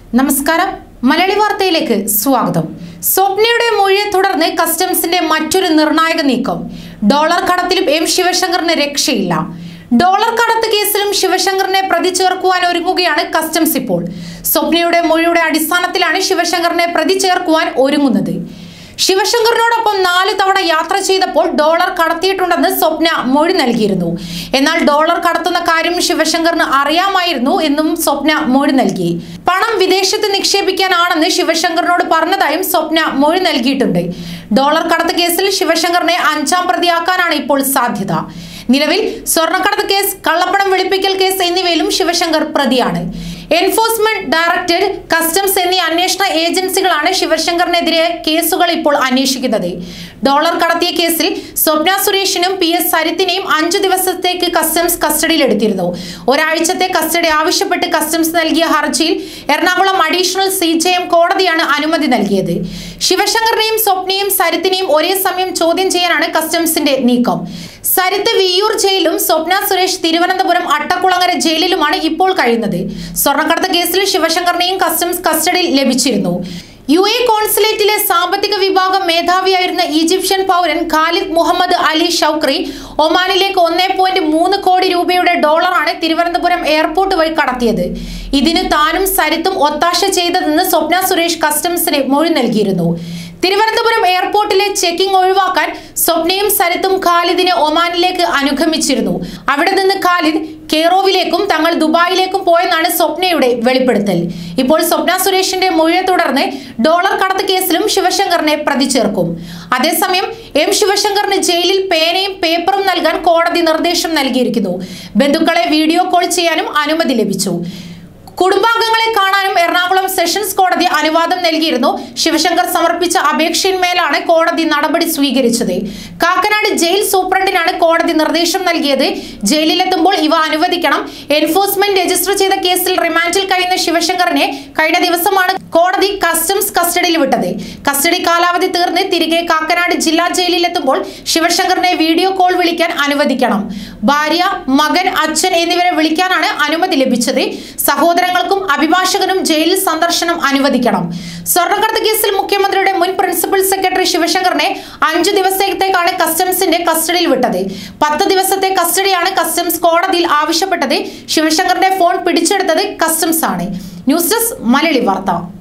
നമസ്കാരം മലയാളി വാർത്തയിലേക്ക് സ്വാഗതം സ്വപ്നയുടെ മൊഴിയെ തുടർന്ന് കസ്റ്റംസിന്റെ മറ്റൊരു നിർണായക നീക്കം ഡോളർ കടത്തിലും എം ശിവശങ്കറിന് രക്ഷയില്ല ഡോളർ കടത്ത് കേസിലും ശിവശങ്കറിനെ പ്രതി ചേർക്കുവാൻ ഒരുങ്ങുകയാണ് കസ്റ്റംസ് ഇപ്പോൾ സ്വപ്നയുടെ മൊഴിയുടെ അടിസ്ഥാനത്തിലാണ് ശിവശങ്കറിനെ പ്രതി ചേർക്കുവാൻ ഒരുങ്ങുന്നത് ശിവശങ്കറിനോടൊപ്പം നാല് തവണ യാത്ര ചെയ്തപ്പോൾ ഡോളർ കടത്തിയിട്ടുണ്ടെന്ന് സ്വപ്ന മൊഴി നൽകിയിരുന്നു എന്നാൽ ഡോളർ കടത്തുന്ന കാര്യം ശിവശങ്കറിന് അറിയാമായിരുന്നു എന്നും സ്വപ്ന മൊഴി നൽകി പണം വിദേശത്ത് നിക്ഷേപിക്കാനാണെന്ന് ശിവശങ്കറിനോട് പറഞ്ഞതായും സ്വപ്ന മൊഴി നൽകിയിട്ടുണ്ട് ഡോളർ കടത്ത് കേസിൽ ശിവശങ്കറിനെ അഞ്ചാം പ്രതിയാക്കാനാണ് ഇപ്പോൾ സാധ്യത നിലവിൽ സ്വർണ്ണക്കടത്ത് കേസ് കള്ളപ്പണം വെളുപ്പിക്കൽ കേസ് എന്നിവയിലും ശിവശങ്കർ പ്രതിയാണ് എൻഫോഴ്സ്മെന്റ് ഡയറക്ടറേറ്റ് കസ്റ്റംസ് എന്നീ അന്വേഷണ ഏജൻസികളാണ് ശിവശങ്കറിനെതിരെ കേസുകൾ ഇപ്പോൾ അന്വേഷിക്കുന്നത് ഡോളർ കടത്തിയ കേസിൽ സ്വപ്ന സുരേഷിനും പി എസ് സരിത്തിനെയും അഞ്ചു ദിവസത്തേക്ക് കസ്റ്റംസ് കസ്റ്റഡിയിലെടുത്തിരുന്നു ഒരാഴ്ചത്തെ കസ്റ്റഡി ആവശ്യപ്പെട്ട് കസ്റ്റംസ് നൽകിയ ഹർജിയിൽ Ernakulam additional C J M കോടതിയാണ് അനുമതി നൽകിയത് ശിവശങ്കറിനെയും സ്വപ്നയും സരിത്തിനെയും ഒരേ സമയം ചോദ്യം ചെയ്യാനാണ് കസ്റ്റംസിന്റെ നീക്കം സരിത്ത് വിയ്യൂർ ജയിലിലും സ്വപ്ന സുരേഷ് തിരുവനന്തപുരം അട്ടക്കുളങ്ങര ജയിലിലുമാണ് ഇപ്പോൾ കഴിയുന്നത് സ്വർണ്ണക്കടത്ത് കേസിൽ ശിവശങ്കറിനെയും കസ്റ്റംസ് കസ്റ്റഡിയിൽ ലഭിച്ചിരുന്നു യു എ കോൺസുലേറ്റിലെ സാമ്പത്തിക വിഭാഗം മേധാവിയായിരുന്ന ഈജിപ്ഷ്യൻ പൗരൻ ഖാലിദ് മുഹമ്മദ് അലി ഷൗക്രി ഒമാനിലേക്ക് ഒന്നേ പോയിന്റ് മൂന്ന് കോടി രൂപയുടെ ഡോളറാണ് തിരുവനന്തപുരം എയർപോർട്ട് വഴി കടത്തിയത് ഇതിന് താനും സരിത്തും ഒത്താശ ചെയ്തതെന്ന് സ്വപ്ന സുരേഷ് കസ്റ്റംസിന് മൊഴി നൽകിയിരുന്നു തിരുവനന്തപുരം എയർപോർട്ടിലെ ചെക്കിംഗ് ഒഴിവാക്കാൻ സ്വപ്നയും സരിത്തും ഖാലിദിനെ ഒമാനിലേക്ക് അനുഗമിച്ചിരുന്നു അവിടെ നിന്ന് ഖാലിദ് കെയ്റോവിലേക്കും തങ്ങൾ ദുബായിലേക്കും പോയെന്നാണ് സ്വപ്നയുടെ വെളിപ്പെടുത്തൽ ഇപ്പോൾ സ്വപ്ന സുരേഷിന്റെ മൊഴിയെ തുടർന്ന് ഡോളർ കടത്ത് കേസിലും ശിവശങ്കറിനെ പ്രതി ചേർക്കും അതേസമയം എം ശിവശങ്കറിന് ജയിലിൽ പേനയും പേപ്പറും നൽകാൻ കോടതി നിർദ്ദേശം നൽകിയിരിക്കുന്നു ബന്ധുക്കളെ വീഡിയോ കോൾ ചെയ്യാനും അനുമതി ലഭിച്ചു കുടുംബാംഗങ്ങളെ കാണാനും എറണാകുളം സെഷൻസ് കോടതി അനുവാദം നൽകിയിരുന്നു ശിവശങ്കർ സമർപ്പിച്ച അപേക്ഷയിന്മേലാണ് കോടതി നടപടി സ്വീകരിച്ചത് കാക്കനാട് ജയിൽ സൂപ്രണ്ടിനാണ് കോടതി നിർദ്ദേശം നൽകിയത് ജയിലിലെത്തുമ്പോൾ ഇവ അനുവദിക്കണം എൻഫോഴ്സ്മെന്റ് രജിസ്റ്റർ ചെയ്ത കേസിൽ റിമാൻഡിൽ കഴിയുന്ന ശിവശങ്കറിനെ കഴിഞ്ഞ ദിവസമാണ് കോടതി കസ്റ്റംസ് കസ്റ്റഡിയിൽ വിട്ടത് കസ്റ്റഡി കാലാവധി തീർന്ന് തിരികെ കാക്കനാട് ജില്ലാ ജയിലിലെത്തുമ്പോൾ ശിവശങ്കറിനെ വീഡിയോ കോൾ വിളിക്കാൻ അനുവദിക്കണം ഭാര്യ മകൻ അച്ഛൻ എന്നിവരെ വിളിക്കാനാണ് അനുമതി ലഭിച്ചത് സഹോദരങ്ങൾക്കും അഭിഭാഷകനും ജയിലിൽ സന്ദർശനം അനുവദിക്കണം സ്വർണ്ണക്കടത്ത് കേസിൽ മുഖ്യമന്ത്രിയുടെ മുൻ പ്രിൻസിപ്പൽ സെക്രട്ടറി ശിവശങ്കറിനെ അഞ്ചു ദിവസത്തേക്കാണ് കസ്റ്റംസിന്റെ കസ്റ്റഡിയിൽ വിട്ടത് പത്ത് ദിവസത്തെ കസ്റ്റഡിയാണ് കസ്റ്റംസ് കോടതിയിൽ ആവശ്യപ്പെട്ടത് ശിവശങ്കറിന്റെ ഫോൺ പിടിച്ചെടുത്തത് കസ്റ്റംസ് ആണ് ന്യൂസ് ഡെസ്ക് മലയാളി വാർത്ത